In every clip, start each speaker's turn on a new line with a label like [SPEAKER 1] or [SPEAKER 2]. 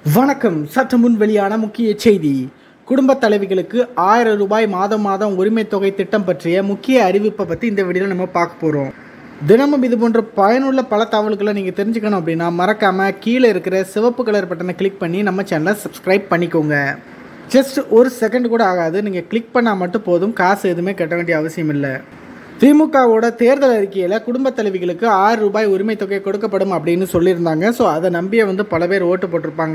[SPEAKER 1] வணக்கம் சற்று முன் வெளியான முக்கிய செய்தி குடும்பத் தலைவிகளுக்கு ஆயிரம் ரூபாய் மாதம் மாதம் உரிமை தொகை திட்டம் பற்றிய முக்கிய அறிவிப்பை பற்றி இந்த வீடியோவில் நம்ம பார்க்க போகிறோம் தினமும் இது போன்ற பயனுள்ள பல தகவல்களை நீங்கள் தெரிஞ்சுக்கணும் அப்படின்னா மறக்காமல் கீழே இருக்கிற சிவப்பு கலர் பட்டனை கிளிக் பண்ணி நம்ம சேனலை சப்ஸ்கிரைப் பண்ணிக்கோங்க ஜஸ்ட் ஒரு செகண்ட் கூட ஆகாது நீங்கள் கிளிக் பண்ணால் மட்டும் போதும் காசு எதுவுமே கட்ட வேண்டிய அவசியம் இல்லை திமுகவோட தேர்தல் அறிக்கையில் குடும்பத் தலைவிகளுக்கு ஆறு ரூபாய் உரிமை தொகை கொடுக்கப்படும் அப்படின்னு சொல்லியிருந்தாங்க ஸோ அதை நம்பியே வந்து பல பேர் ஓட்டு போட்டிருப்பாங்க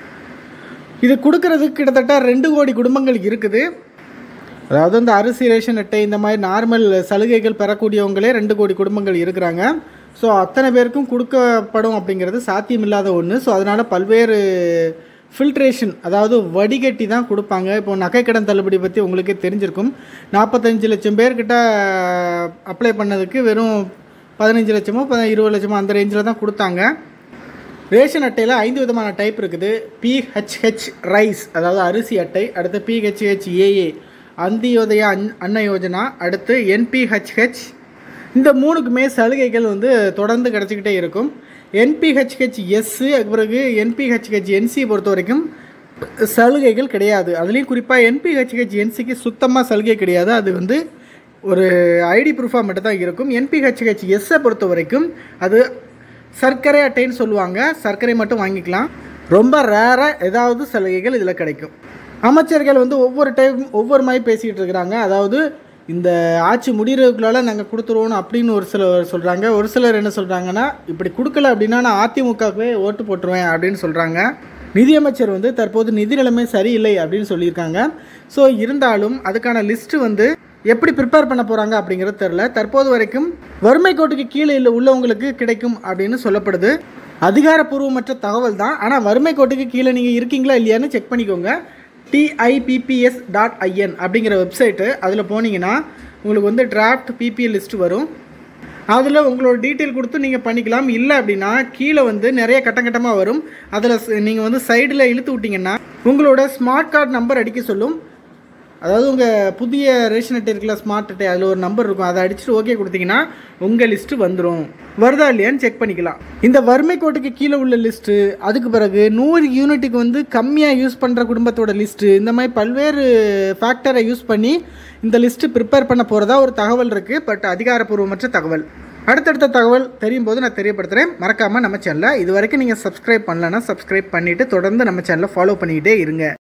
[SPEAKER 1] இது கொடுக்கறதுக்கு கிட்டத்தட்ட ரெண்டு கோடி குடும்பங்கள் இருக்குது அதாவது இந்த அரிசி ரேஷன் அட்டை இந்த மாதிரி நார்மல் சலுகைகள் பெறக்கூடியவங்களே ரெண்டு கோடி குடும்பங்கள் இருக்கிறாங்க ஸோ அத்தனை பேருக்கும் கொடுக்கப்படும் அப்படிங்கிறது சாத்தியமில்லாத ஒன்று ஸோ அதனால் பல்வேறு ஃபில்ட்ரேஷன் அதாவது வடிகட்டி தான் கொடுப்பாங்க இப்போ நகைக்கடன் தள்ளுபடி பற்றி உங்களுக்கே தெரிஞ்சிருக்கும் நாற்பத்தஞ்சு லட்சம் பேர்கிட்ட அப்ளை பண்ணதுக்கு வெறும் பதினஞ்சு லட்சமோ ப- இருபது லட்சமோ அந்த ரேஞ்சில் தான் கொடுத்தாங்க ரேஷன் அட்டையில் ஐந்து விதமான டைப் இருக்குது பிஹெச்ஹெச் ரைஸ் அதாவது அரிசி அட்டை அடுத்து பிஹெச்ஹெச் ஏஏ அந்தியோதய அன் அன்ன யோஜனா அடுத்து என்பிஹெச்ஹெச் இந்த மூணுக்குமே சலுகைகள் வந்து தொடர்ந்து கிடச்சிக்கிட்டே இருக்கும் என்பிஹெச்ஹெச் எஸ்ஸு பிறகு என்பிஹெச்ஹெச் என்சி பொறுத்த வரைக்கும் சலுகைகள் கிடையாது அதுலேயும் குறிப்பாக என்பிஹெச்ஹெச் என்சிக்கு சுத்தமாக சலுகை கிடையாது அது வந்து ஒரு ஐடி ப்ரூஃபாக மட்டும் தான் இருக்கும் என்பிஹெச்ஹெச் எஸ்ஸை பொறுத்த வரைக்கும் அது சர்க்கரை அட்டைன்னு சொல்லுவாங்க சர்க்கரை மட்டும் வாங்கிக்கலாம் ரொம்ப ரேராக ஏதாவது சலுகைகள் இதில் கிடைக்கும் அமைச்சர்கள் வந்து ஒவ்வொரு டைம் ஒவ்வொரு மாதிரி பேசிக்கிட்டு இருக்கிறாங்க அதாவது இந்த ஆட்சி முடிகிறதுக்குள்ளால நாங்கள் கொடுத்துருவோம் அப்படின்னு ஒரு சிலர் சொல்கிறாங்க ஒரு சிலர் என்ன சொல்கிறாங்கன்னா இப்படி கொடுக்கல அப்படின்னா நான் அதிமுகவே ஓட்டு போட்டுருவேன் அப்படின்னு சொல்கிறாங்க நிதியமைச்சர் வந்து தற்போது நிதி நிலைமை சரியில்லை அப்படின்னு சொல்லியிருக்காங்க ஸோ இருந்தாலும் அதுக்கான லிஸ்ட்டு வந்து எப்படி ப்ரிப்பேர் பண்ண போகிறாங்க அப்படிங்கிறது தெரில தற்போது வரைக்கும் வறுமை கோட்டுக்கு கீழே இல்லை உள்ளவங்களுக்கு கிடைக்கும் அப்படின்னு சொல்லப்படுது அதிகாரப்பூர்வமற்ற தகவல் தான் ஆனால் வறுமை கோட்டுக்கு கீழே நீங்கள் இருக்கீங்களா இல்லையான்னு செக் பண்ணிக்கோங்க டிஐபிபிஎஸ் டாட் ஐஎன் அப்படிங்கிற வெப்சைட்டு அதில் போனீங்கன்னா உங்களுக்கு வந்து டிராஃப்ட் பிபிஎல் லிஸ்ட் வரும் அதில் உங்களோட டீட்டெயில் கொடுத்து நீங்கள் பண்ணிக்கலாம் இல்லை அப்படின்னா கீழே வந்து நிறைய கட்டம் கட்டமாக வரும் அதில் நீங்கள் வந்து சைடில் இழுத்து விட்டிங்கன்னா உங்களோட ஸ்மார்ட் கார்டு நம்பர் அடிக்க சொல்லும் அதாவது உங்கள் புதிய ரேஷன் அட்டை இருக்குல்ல ஸ்மார்ட் அட்டை அதில் ஒரு நம்பர் இருக்கும் அதை அடிச்சுட்டு ஓகே கொடுத்தீங்கன்னா உங்கள் லிஸ்ட்டு வந்துடும் வருதா இல்லையான்னு செக் பண்ணிக்கலாம் இந்த வறுமை கோட்டுக்கு கீழே உள்ள லிஸ்ட்டு அதுக்கு பிறகு நூறு யூனிட்டுக்கு வந்து கம்மியாக யூஸ் பண்ணுற குடும்பத்தோட லிஸ்ட்டு இந்த மாதிரி பல்வேறு ஃபேக்டரை யூஸ் பண்ணி இந்த லிஸ்ட்டு ப்ரிப்பேர் பண்ண போகிறதா ஒரு தகவல் இருக்குது பட் அதிகாரப்பூர்வமற்ற தகவல் அடுத்தடுத்த தகவல் தெரியும் போது நான் தெரியப்படுத்துகிறேன் மறக்காமல் நம்ம சேனலை இது வரைக்கும் நீங்கள் சப்ஸ்கிரைப் பண்ணலன்னா சப்ஸ்கிரைப் பண்ணிவிட்டு தொடர்ந்து நம்ம சேனலை ஃபாலோ பண்ணிக்கிட்டே இருங்க